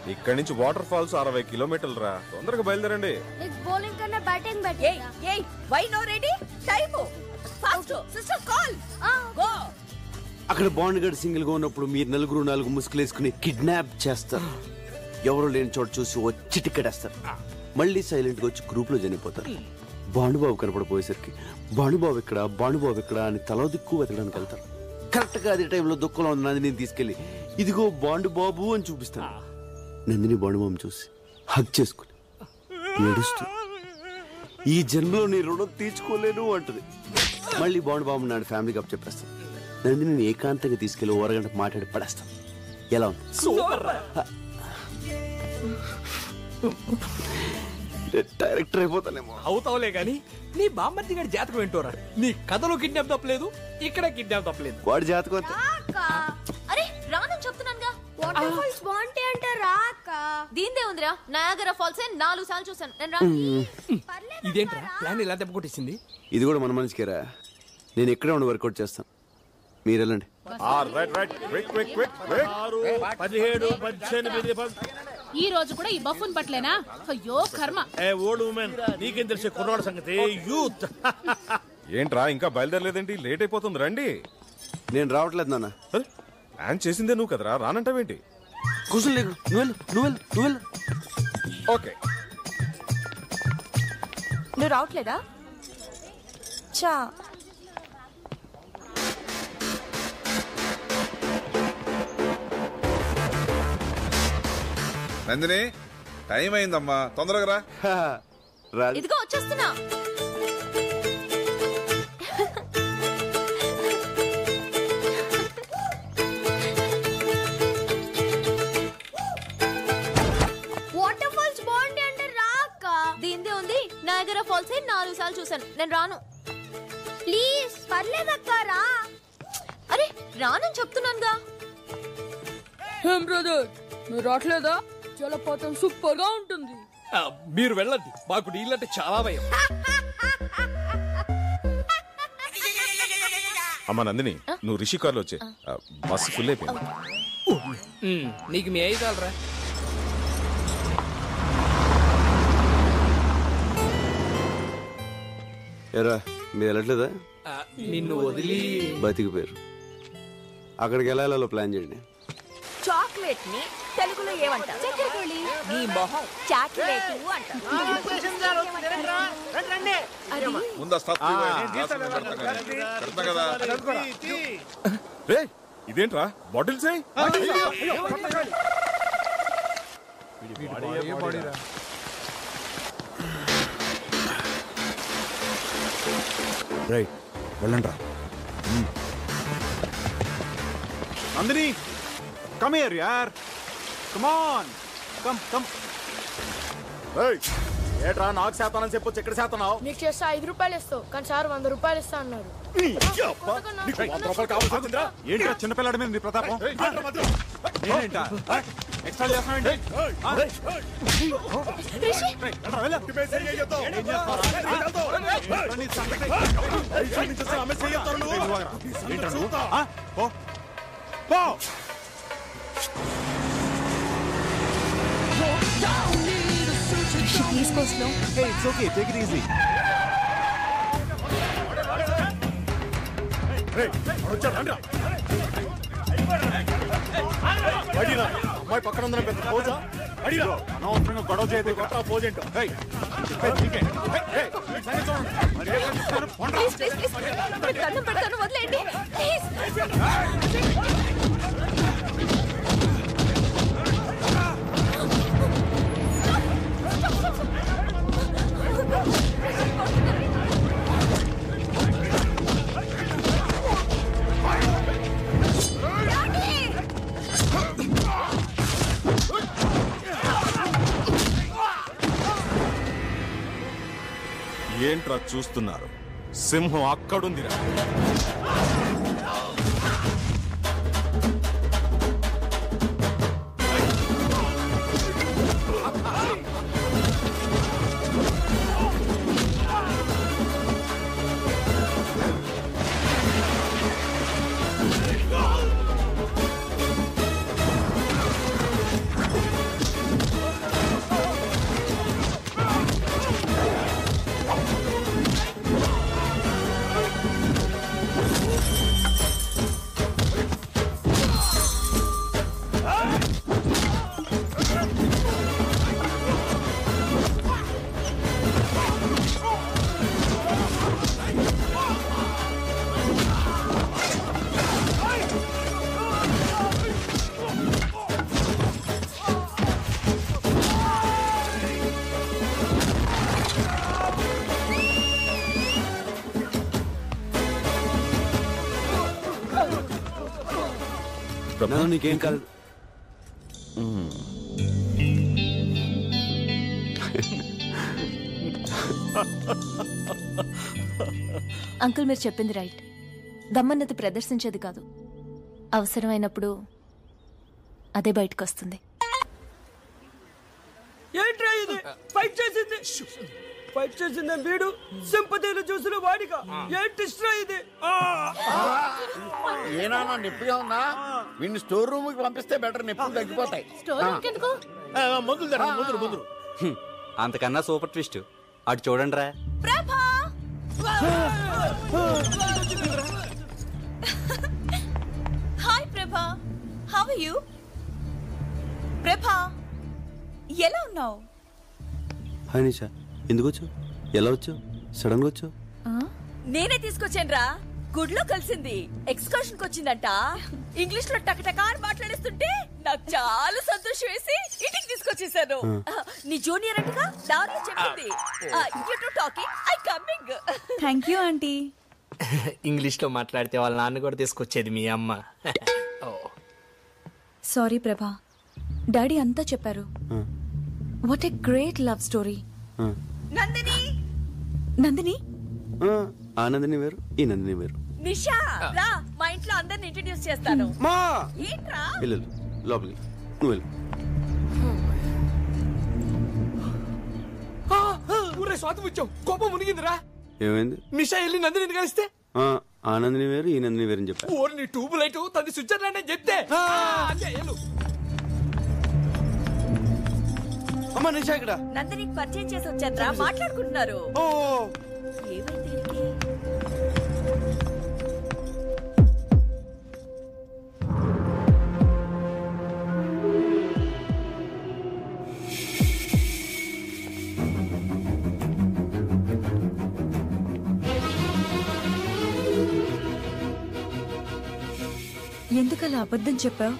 ఇక్కడి నుంచి water falls అరవై కిలోమీటర్లు రా తొందరగా బయలుదేరండి నెక్స్ట్ బౌలింగ్ కన్నా బ్యాటింగ్ ఏయ్ ఏయ్ why no ready time fast sister call go అక్కడ బాండ్ గడ్ సింగిల్ గా ఉన్నప్పుడు మీరు నలుగురు నాలుగు ముసుగులేసుకుని కిడ్నాప్ చేస్తారు ఎవరు లేని చోట చూసి వచ్చి టికెటేస్తారు మళ్ళీ సైలెంట్ గా వచ్చి గ్రూప్ లో చనిపోతారు భానుబాబు కనపడిపోయేసరికి భానుబాబు ఇక్కడ భానుబాబు ఇక్కడ అని తల దిక్కు వెతకడానికి వెళ్తారు కరెక్ట్ గా అదే టైంలో దుఃఖంలో ఉన్న నందిని తీసుకెళ్లి ఇదిగో బాండు బాబు అని చూపిస్తాను నందిని బాండుబాబు చూసి హక్ చేసుకుని ఏడుస్తూ ఈ జన్మలో నీ రుణం తీర్చుకోలేను అంటది మళ్ళీ బాండుబాబు నాడు ఫ్యామిలీకి అప్ చెప్పేస్తాను నందిని ఏకాంతంగా తీసుకెళ్లి ఓ అరగంట మాట్లాడి పడేస్తాం ఎలా ఉంది డైరెక్టర్ అయిపోతానేమో అవుతావులే గాని నీ బామ్మర్ది గారి జాతకం ఏంటోరా నీ కథలో కిడ్నాప్ తప్పలేదు ఇక్కడ కిడ్నాప్ తప్పలేదు వాడి జాతకం అంతే. అరే రానని చెప్తున్నానుగా వాటర్ ఫాల్స్ బాగుంటాయి అంటే రాక దీందే ఉందిరా నయాగరా ఫాల్స్ నాలుగు సార్లు చూసాను నేను రాను ఇదేంట్రా ప్లాన్ ఇలా దెబ్బకొట్టేసింది ఇది కూడా మన మనిషికేరా నేను ఇక్కడే ఉండి వర్కౌట్ చేస్తాను మీరు వెళ్ళండి right right quick quick quick quick పదిహేడు పద్దెనిమిది పద్- ఈ రోజు కూడా ఈ బఫున్ పట్లేనా అయ్యో కర్మ ఏ ఓల్డ్ ఉమెన్ నీకేం తెలిసే కుర్రాడు సంగతి యూత్ ఏంట్రా ఇంకా బయలుదేరలేదేంటి లేట్ అయిపోతుంది రండి నేను రావట్లేదు నాన్న అరే, ప్లాన్ చేసిందే నువ్వు కదరా రానంటావేంటి కూర్చొని లేకు నువ్వు వెళ్ళు నువ్వు వెళ్ళు నువ్వు వెళ్ళు ఓకే నువ్వు రావట్లేదా చా నందిని టైం అయిందమ్మా తొందరగా రా హా, రా ఇదిగో వచ్చేస్తున్నా వాటర్ ఫాల్స్ బాగుంటాయి అంటే రాక దీందే ఉంది నయాగరా ఫాల్స్ నాలుగు సార్లు చూసాను నేను రాను ప్లీజ్ పర్లేదక్క రా అరే రానని చెప్తున్నానుగా ఏం బ్రదర్ నువ్వు రావట్లేదా జలపాతం సూపర్ గా ఉంటుంది ఆ, మీరు వెళ్ళండి మాకు నీళ్ళంటే చాలా భయం అమ్మా నందిని నువ్వు రిషి కార్లో వచ్చే బస్సు ఫుల్ అయిపోయింది ఉమ్, నీకు మీ అయ్యి చాలరా ఎరా మీరు వెళ్ళట్లేదా ఆ, నిన్ను వదిలి బతికిపోయారు అక్కడికి వెళ్ళాలో ప్లాన్ చేయండి చాక్లెట్ ని తెలుగులో ఏమంటారు నీ మొహం చాక్లెట్ అంటారు ముందు ఆ stuff ఇవ్వండి. గ్లాసులో పెడతా కానీ. పెడతా కదా రే ఇదేంట్రా బాటిల్స్ రైట్ వెళ్ళండి రా నందిని కమ్ హియర్ యార్ కమ్ ఆన్ కమ్ కమ్ ఏట్రా నాకు శాతానని చెప్పొచ్చు ఎక్కడ శాతనావు నీకు చేస్తే ఐదు రూపాయలు ఇస్తావు కానీ సార్ వంద రూపాయలు ఇస్తా అన్నారు ఏంట్రా చిన్నపిల్లాడి మీద నీ ప్రతాపం నేనేంటా ఎక్స్ట్రా చేస్తానండి it's okay take it easy అమ్మాయి పక్కన ఉందని పెద్ద పోజా అడిగా అనవసరంగా గొడవ చేయదు కొత్త పోజ్ ఏంటో ప్లీజ్ ప్లీజ్ ప్లీజ్ దండం పెడతాను వదిలేయండి ప్లీజ్ ఏంట్రా చూస్తున్నారు సింహం అక్కడుందిరా ప్రభా నాన్న నీకేం కాదు అంకుల్ మీరు చెప్పింది రైట్ దమ్మన్నది ప్రదర్శించేది కాదు అవసరమైనప్పుడు అదే బయటకు వస్తుంది ఏంట్రా ఇది ఫైట్ చేసింది ఫైట్ చేసింది వీడు సింపతిలు చూసిన వాడిగా ఏంటి ఇష్టం ఇది ఏనా నొప్పిగా ఉందా వీడిని స్టోర్ రూమ్ కి పంపిస్తే బెటర్ నొప్పులు తగ్గిపోతాయి స్టోరీ ఎందుకు ఆ, మందులు తరండి మందులు మందులు అంతకన్నా సూపర్ ట్విస్ట్ అటు చూడండి రా ప్రభా హాయ్ ప్రభా హౌ ఆర్ యు ప్రభా ఎలా ఉన్నావు హాయ్ నిషా ఎందుకు వచ్చావు ఎలా వచ్చావు సడన్ గా వచ్చావు నేనే తీసుకొచ్చానురా గుడ్లో కలిసింది ఎక్స్కర్షన్ కి వచ్చిందంట ఇంగ్లీష్ లో టకటకా అని మాట్లాడేస్తుంటే నాకు చాలా సంతోషం వేసి ఇంటికి తీసుకొచ్చేసాను ఆ, నీ జూనియర్ అంటగా దారిలో చెప్పింది you to talking I coming thank you aunty English లో మాట్లాడితే వాళ్ళ నాన్న కూడా తీసుకొచ్చేది మీ అమ్మ ఓ. సారీ ప్రభా డాడీ అంతా చెప్పారు what a great love story ఆ. నందిని నందిని ఆ, ఆ నందిని వేరు ఈ నందిని వేరు నిషా రా మా ఇంట్లో అందరిని ఇంట్రడ్యూస్ చేస్తాను మా ఏంట్రా వెళ్ళు వెళ్ళు. లోపలికి నువ్వు వెళ్ళు ఆ, ఆ, ఊరే స్వాతం వచ్చావు కోపం మునిగిందిరా ఏమైంది నిషా వెళ్ళి నందిని కలిస్తే ఆ, ఆ నందిని వేరు ఈ నందిని వేరు అని చెప్పా ఓరి నీ ట్యూబ్ లైట్ తది స్విట్జర్లాండ్ అని చెప్తే ఆ, అంతే, వెళ్ళు. అమ్మ నిషా ఇక్కడ నందినికి పరిచయం చేసి వచ్చారా మాట్లాడుకుంటున్నారు ఓ ఏమైంది వీడికి? ఎందుకలా అబద్ధం చెప్పావు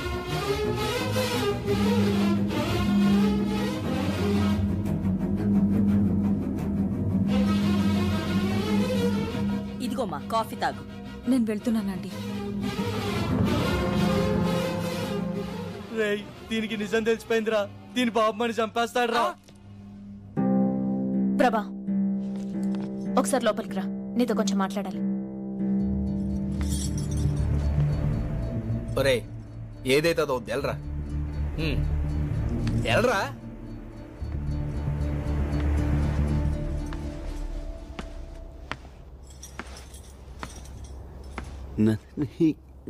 ఇదిగోమ్మా కాఫీ తాగు నేను వెళ్తున్నానండి రేయ్ దీనికి నిజం తెలిసిపోయిందిరా దీని బాబు మని చంపేస్తాడు రా ప్రభా ఒకసారి లోపలికి రా నీతో కొంచెం మాట్లాడాలి ఒరే ఏదైతే అదో ఎల్రా ఎల్రా నందిని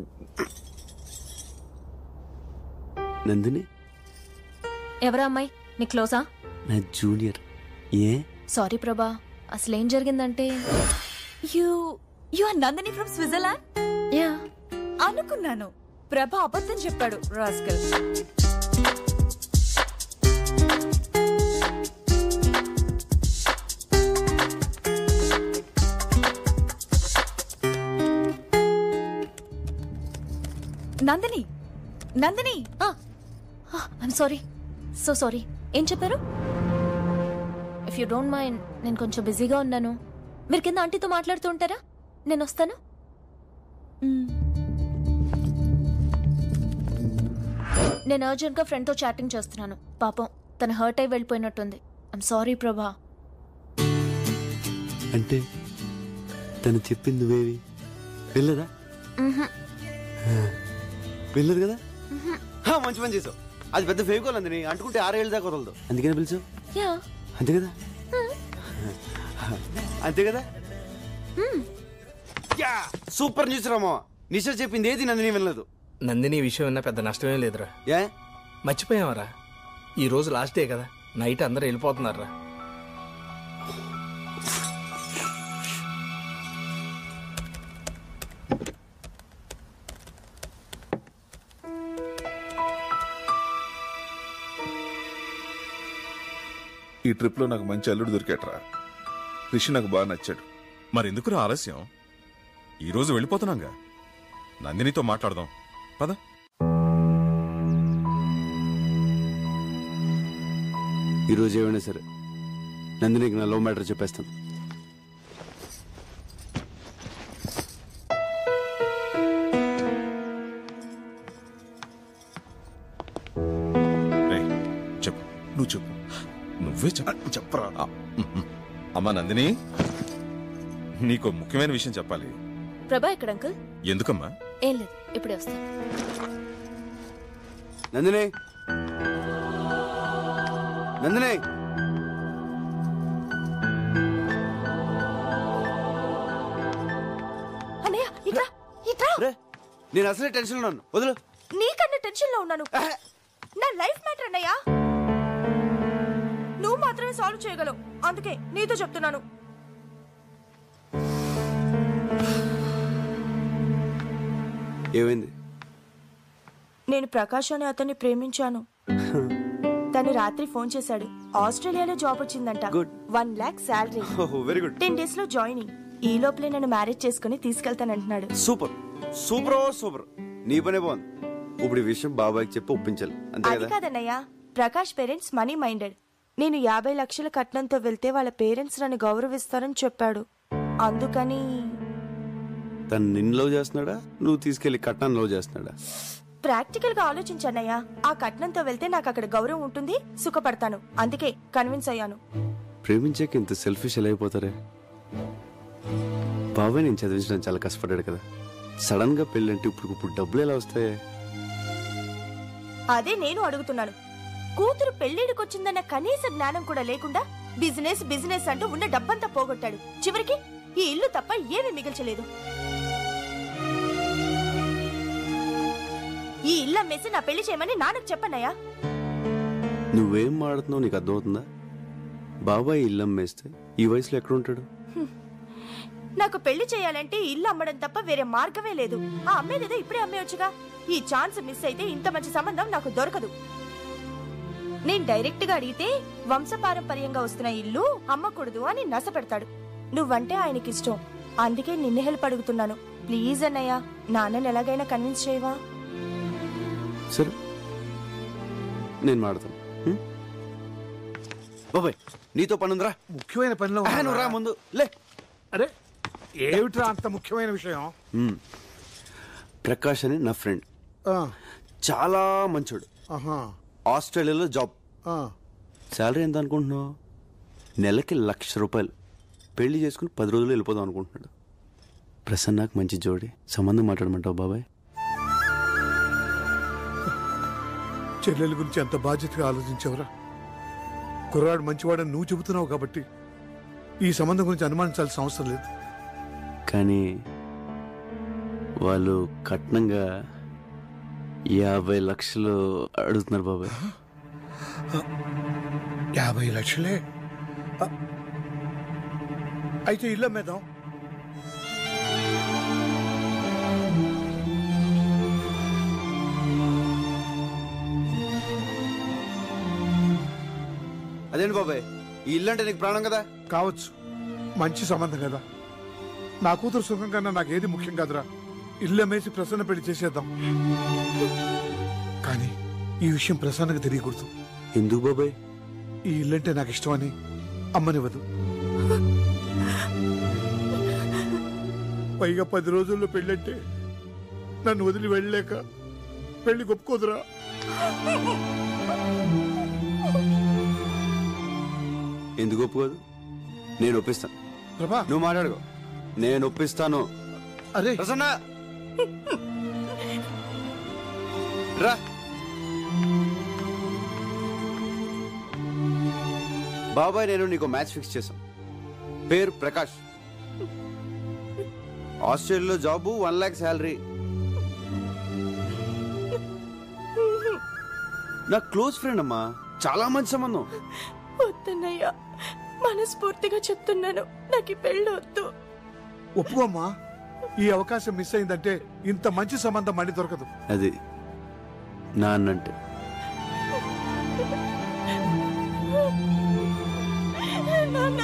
నందిని ఎవరా అమ్మాయి నీ క్లోజా నా జూనియర్ ఏ సారీ ప్రభా అసలేం జరిగిందంటే you you are Nandini from Switzerland yeah అనుకున్నాను ప్రభ అబద్ధం చెప్పాడు rascal Nandini Nandini I'm sorry so sorry ఏం చెప్పారు ఇఫ్ యూ డోంట్ మైండ్ నేను కొంచెం బిజీగా ఉన్నాను మీరు కింద ఆంటీతో మాట్లాడుతూ ఉంటారా నేను వస్తాను నేను అర్జెంట్గా ఫ్రెండ్తో చాటింగ్ చేస్తున్నాను పాపం తను హర్ట్ అయి వెళ్ళిపోయినట్టుంది ఐమ్ సారీ ప్రభా అంటే తను చెప్పింది నువ్వేవి వెళ్ళదా వెళ్ళదు కదా హా, మంచి పని చేసావు అది పెద్ద ఫేకోల్ అందని అంటుకుంటే ఆరేళ్ళ దాకా వదలదు అందుకని పిలిచావు యా అంతే కదా అంతే కదా yeah! Super news Rama Nisha చెప్పింది ఏది నన్ను నేను వినలేదు నందిని ఈ విషయం విన్నా పెద్ద నష్టమే లేదురా ఏ మర్చిపోయావరా ఈ రోజు లాస్ట్ డే కదా నైట్ అందరూ వెళ్ళిపోతున్నారా ఈ ట్రిప్ లో నాకు మంచి అల్లుడు దొరికాట్రా రిషి నాకు బాగా నచ్చాడు మరి ఎందుకురా ఆలస్యం ఈ రోజు వెళ్ళిపోతున్నాగా నందినితో మాట్లాడదాం పద ఈరోజు ఏమైనా సరే నందినికి నా లవ్ మ్యాటర్ చెప్పేస్తాను నువ్వు చెప్పు నువ్వే చెప్ప చెప్పరా అమ్మా నందిని నీకు ముఖ్యమైన విషయం చెప్పాలి ప్రభా ఎక్కడ అంకుల్ ఎందుకమ్మా ఏం లేదు ఇప్పుడే వస్తాను నందిని నందిని అన్నయ్య ఇట్రా ఇట్రా రే నేను అసలే టెన్షన్ ఉన్నాను వదులు నీకన్నా టెన్షన్ లో ఉన్నాను నా లైఫ్ మ్యాటర్ అన్నయ్య నువ్వు మాత్రమే సాల్వ్ చేయగలవు అందుకే నీతో చెప్తున్నాను ఏమైంది నేను ప్రకాష్ అనే అతన్ని ప్రేమించాను తను రాత్రి ఫోన్ చేశాడు ఆస్ట్రేలియాలో జాబ్ వచ్చిందంట Good. One lakh salary very good ten days లో జాయినింగ్ ఈ లోపలే నన్ను మ్యారేజ్ చేసుకుని తీసుకెళ్తానంటున్నాడు సూపర్ సూపర్ సూపర్ నీ పనే బాగుంది ఇప్పుడు ఈ విషయం బాబాయ్కి చెప్పి ఒప్పించాలి అంతే అది కదా కాదన్నయ్య ప్రకాష్ పేరెంట్స్ మనీ మైండెడ్ నేను యాభై లక్షల కట్నంతో వెళ్తే వాళ్ళ పేరెంట్స్ నన్ను గౌరవిస్తారని చెప్పాడు అందుకని తను నిన్ను లవ్ చేస్తున్నాడా నువ్వు తీసుకెళ్లి కట్నాన్ని లవ్ చేస్తున్నాడా ప్రాక్టికల్ గా ఆలోచించానయ్యా ఆ కట్నంతో వెళ్తే నాకు అక్కడ గౌరవం ఉంటుంది సుఖపడతాను అందుకే కన్విన్స్ అయ్యాను ప్రేమించాక ఇంత సెల్ఫిష్ ఎలా అయిపోతారే బాబాయ్ నేను చదివించడానికి చాలా కష్టపడ్డాడు కదా సడన్ గా పెళ్ళంటే ఇప్పుడు ఇప్పుడు డబ్బులు ఎలా వస్తాయి అదే నేను అడుగుతున్నాను కూతురు పెళ్లిడికొచ్చిందన్న కనీస జ్ఞానం కూడా లేకుండా బిజినెస్ బిజినెస్ అంటూ ఉన్న డబ్బంతా పోగొట్టాడు చివరికి ఈ ఇల్లు తప్ప ఏమీ మిగిల్చలేదు ఈ ఇల్లు అమ్మేసి నా పెళ్లి చేయమని నాన్నకు చెప్పన్నయ్యా నువ్వేం మాడుతున్నావు నీకు అర్థమవుతుందా బాబాయ్ ఇల్లు అమ్మేస్తే ఈ వయసులో ఎక్కడ ఉంటాడు నాకు పెళ్లి చేయాలంటే ఈ ఇల్లు అమ్మడం తప్ప వేరే మార్గమే లేదు ఆ అమ్మేదేదో ఇప్పుడే అమ్మేయొచ్చుగా ఈ ఛాన్స్ మిస్ అయితే ఇంత మంచి సంబంధం నాకు దొరకదు నేను డైరెక్ట్ గా అడిగితే వంశపారంపర్యంగా వస్తున్న ఇల్లు అమ్మకూడదు అని నస పెడతాడు నువ్వంటే ఆయనకి ఇష్టం అందుకే నిన్ను హెల్ప్ అడుగుతున్నాను ప్లీజ్ అన్నయ్య నాన్నని ఎలాగైనా కన్విన్స్ చేయవా సరే నేను మాడతాను హ్మ్? బాబాయ్ నీతో పనుందిరా ముఖ్యమైన పనిలో ఆ, నువ్వు రా ముందు లే అరే ఏమిట్రా అంత ముఖ్యమైన విషయం హ్మ్. ప్రకాష్ అని నా ఫ్రెండ్ ఆ, చాలా మంచోడు ఆహా, ఆస్ట్రేలియాలో జాబ్ ఆ. శాలరీ ఎంత అనుకుంటున్నావు నెలకి లక్ష రూపాయలు పెళ్లి చేసుకుని పది రోజులు వెళ్ళిపోదాం అనుకుంటున్నాడు ప్రసన్నకు మంచి జోడి సంబంధం మాట్లాడమంటావు బాబాయ్ చెల్లెల గురించి అంత బాధ్యతగా ఆలోచించవరా కుర్రాడు మంచివాడని నువ్వు చెబుతున్నావు కాబట్టి ఈ సంబంధం గురించి అనుమానించాల్సిన అవసరం లేదు కానీ వాళ్ళు కట్నంగా యాభై లక్షలు అడుగుతున్నారు బాబాయ్ యాభై లక్షలే ఆ, అయితే ఇల్లు అమ్మేద్దాం అదేంటి బాబాయ్ ఈ ఇల్లు అంటే నీకు ప్రాణం కదా కావచ్చు మంచి సంబంధం కదా నా కూతురు సుఖం కన్నా నాకు ఏది ముఖ్యం కాదురా ఇల్లు అమ్మేసి ప్రసన్న పెళ్లి చేసేద్దాం కానీ ఈ విషయం ప్రసన్నకు తెలియకూడదు ఎందుకు బాబాయ్ ఈ ఇల్లంటే నాకు ఇష్టమని అమ్మనివ్వదు పైగా పది రోజుల్లో పెళ్ళంటే నన్ను వదిలి వెళ్ళలేక పెళ్లి ఒప్పుకోదురా ఎందుకు ఒప్పుకోదు నేను ఒప్పిస్తాను ప్రభా నువ్వు మాట్లాడుకో నేను ఒప్పిస్తాను అరే ప్రసన్న రా బాబాయ్ నేను నీకు మ్యాచ్ ఫిక్స్ చేశాం పేరు ప్రకాష్ ఆస్ట్రేలియాలో జాబు వన్ ల్యాక్ శాలరీ నా క్లోజ్ ఫ్రెండ్ అమ్మా చాలా మంచి సంబంధం వద్దన్నయ్య మనస్ఫూర్తిగా చెప్తున్నాను నాకు ఈ పెళ్ళి వద్దు ఒప్పుకోమ్మా ఈ అవకాశం మిస్ అయిందంటే ఇంత మంచి సంబంధం మళ్ళీ దొరకదు అది నాన్నంటే నాన్న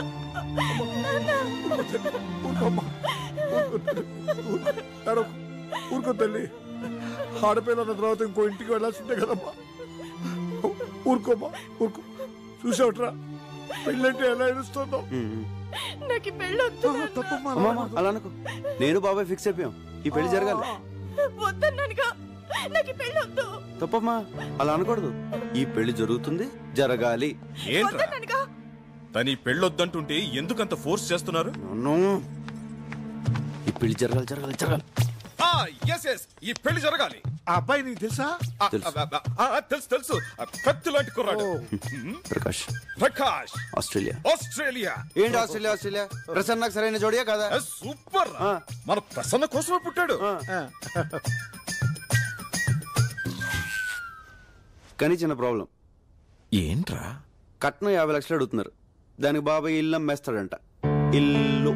ఊరుకోమ్మా ఊరుకో. ఊరుకో తల్లి ఆడపిల్ల అన్న తర్వాత ఇంకో ఇంటికి వెళ్ళాల్సిందే కదమ్మా ఊరుకోమ్మా ఊరుకో చూసావుట్రా పెళ్ళంటే ఎలా ఏడుస్తుందో నాకు ఈ పెళ్ళి వద్దు తప్పమ్మా అమ్మమ్మ అలా అనుకో నేను బాబాయ్ ఫిక్స్ అయిపోయాం ఈ పెళ్లి జరగాలి వద్దన్నానుగా నాకు ఈ పెళ్లి వద్దు తప్పమ్మా అలా అనకూడదు ఈ పెళ్లి జరుగుతుంది జరగాలి ఏంట్రా వద్దన్నానుగా. తని పెళ్ళొద్దంటుంటే ఎందుకంత ఫోర్స్ చేస్తున్నారు నో. ఈ పెళ్లి జరగాలి జరగాలి జరగాలి ఎస్ ఎస్ ఈ పెళ్లి జరగాలి ఆ అబ్బాయి నీకు తెలుసా ఆ, ఆ, ఆ, ఆ, తెలుసు తెలుసు ఆ, కత్తి లాంటి కుర్రాడు ప్రకాష్ ప్రకాష్ ఆస్ట్రేలియా ఆస్ట్రేలియా ఏంటి ఆస్ట్రేలియా ఆస్ట్రేలియా ప్రసన్న సరైన జోడియా కదా ఆ, సూపర్ రా. మన ప్రసన్న కోసమే పుట్టాడు కానీ చిన్న ప్రాబ్లం ఏంట్రా కట్నం యాభై లక్షలు అడుగుతున్నారు దానికి బాబాయ్ ఇల్లు అమ్మేస్తాడంట ఇల్లు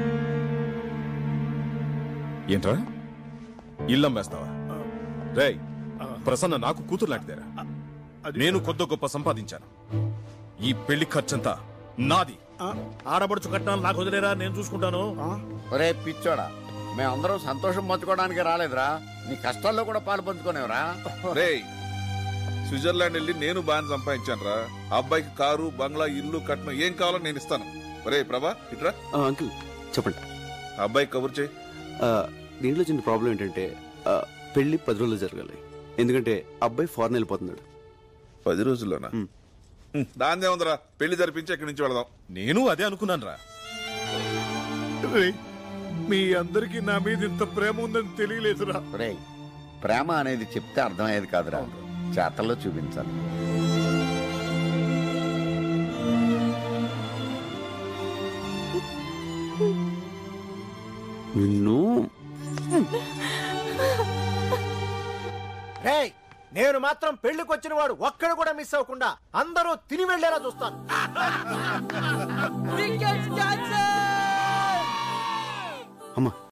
ఏంట్రా ఇల్లమ్మేస్తావా రేయ్ ప్రసన్న నాకు కూతురు లాంటిదేరా నేను కొద్ది గొప్ప సంపాదించాను ఈ పెళ్లి ఖర్చంతా నాది ఆడబడుచు కట్నాలు నాకు వదిలేరా నేను చూసుకుంటాను ఒరే పిచ్చోడా మేమందరం సంతోషం పంచుకోవడానికి రాలేదురా నీ కష్టాల్లో కూడా పాలు పంచుకోనేవరా రేయ్ స్విట్జర్లాండ్ వెళ్ళి నేను బాగా సంపాదించాను రా అబ్బాయికి కారు బంగ్లా ఇల్లు కట్నం ఏం కావాలో నేను ఇస్తాను రే ప్రభా ఇట్రా ఆ, అంకుల్ చెప్పండి అబ్బాయికి కబుర్ చేయి ఆ, దీంట్లో చిన్న ప్రాబ్లం ఏంటంటే ఆ, పెళ్లి పది రోజులు జరగాలి ఎందుకంటే అబ్బాయి ఫారెన్ వెళ్ళిపోతున్నాడు పది రోజుల్లోనా దాందే ఉందిరా పెళ్లి జరిపించి ఇక్కడి నుంచి వెళదాం నేను అదే అనుకున్నాను రా రేయ్, మీ అందరికి నా మీద ఇంత ప్రేమ ఉందని తెలియలేదురా ఒరే ప్రేమ అనేది చెప్తే అర్థమయ్యేది కాదురా చేతల్లో చూపించాలి నిన్ను రేయ్ నేను మాత్రం పెళ్లికి వచ్చిన వాడు ఒక్కడు కూడా మిస్ అవ్వకుండా అందరూ తిని వెళ్లేలా చూస్తాను అమ్మా